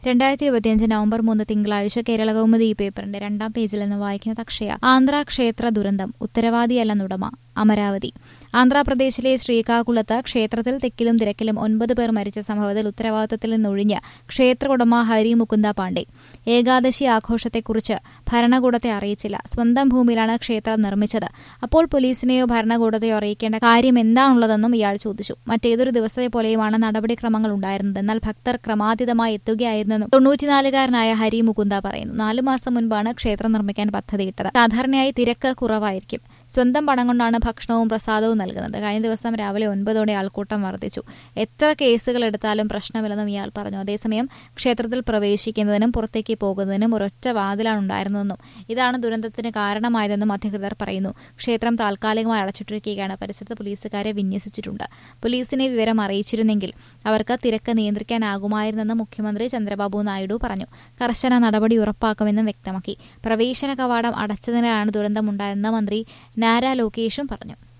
രണ്ടായിരത്തി ഇരുപത്തിയഞ്ച് നവംബർ മൂന്ന് തിങ്കളാഴ്ച കേരള കൗമുദി ഈ പേപ്പറിന്റെ രണ്ടാം പേജിൽ നിന്ന് വായിക്കുന്നത് അക്ഷയ ആന്ധ്ര ക്ഷേത്ര ദുരന്തം ഉത്തരവാദിയല്ലെന്നുടമ അമരാവതി ആന്ധ്രാപ്രദേശിലെ ശ്രീകാകുളത്ത് ക്ഷേത്രത്തിൽ തെക്കിലും തിരക്കിലും ഒൻപത് പേർ മരിച്ച സംഭവത്തിൽ ഉത്തരവാദിത്തത്തിൽ നിന്നൊഴിഞ്ഞ് ക്ഷേത്ര ഉടമ ഹരി മുകുന്ദ പാണ്ഡെ ഏകാദശി ആഘോഷത്തെക്കുറിച്ച് ഭരണകൂടത്തെ അറിയിച്ചില്ല സ്വന്തം ഭൂമിയിലാണ് ക്ഷേത്രം നിർമ്മിച്ചത് അപ്പോൾ പോലീസിനെയോ ഭരണകൂടത്തെയോ അറിയിക്കേണ്ട കാര്യം എന്താണുള്ളതെന്നും ഇയാൾ ചോദിച്ചു മറ്റേതൊരു ദിവസത്തെ പോലെയുമാണ് നടപടിക്രമങ്ങൾ ഉണ്ടായിരുന്നത് എന്നാൽ ഭക്തർ ക്രമാതീതമായി എത്തുകയായിരുന്നെന്നും തൊണ്ണൂറ്റിനാലുകാരനായ ഹരി മുകുന്ദ പറയുന്നു നാലു മാസം മുൻപാണ് ക്ഷേത്രം നിർമ്മിക്കാൻ പദ്ധതിയിട്ടത് സാധാരണയായി തിരക്ക് കുറവായിരിക്കും സ്വന്തം പണം കൊണ്ടാണ് ഭക്ഷണവും പ്രസാദവും നൽകുന്നത് കഴിഞ്ഞ ദിവസം രാവിലെ ഒൻപതോടെ ആൾക്കൂട്ടം വർദ്ധിച്ചു എത്ര കേസുകൾ എടുത്താലും പ്രശ്നമില്ലെന്നും ഇയാൾ പറഞ്ഞു അതേസമയം ക്ഷേത്രത്തിൽ പ്രവേശിക്കുന്നതിനും പുറത്തേക്ക് പോകുന്നതിനും ഒരൊറ്റ വാതിലാണ് ഉണ്ടായിരുന്നതെന്നും ഇതാണ് ദുരന്തത്തിന് കാരണമായതെന്നും അധികൃതർ പറയുന്നു ക്ഷേത്രം താൽക്കാലികമായി അടച്ചിട്ടിരിക്കുകയാണ് പരിസരത്ത് പോലീസുകാരെ വിന്യസിച്ചിട്ടുണ്ട് പോലീസിനെ വിവരം അറിയിച്ചിരുന്നെങ്കിൽ അവർക്ക് തിരക്ക് നിയന്ത്രിക്കാനാകുമായിരുന്നെന്ന് മുഖ്യമന്ത്രി ചന്ദ്രബാബു നായിഡു പറഞ്ഞു കർശന നടപടി ഉറപ്പാക്കുമെന്നും വ്യക്തമാക്കി പ്രവേശന കവാടം അടച്ചതിനാലാണ് ദുരന്തമുണ്ടായെന്ന് മന്ത്രി നാര ലോകേഷും പറഞ്ഞു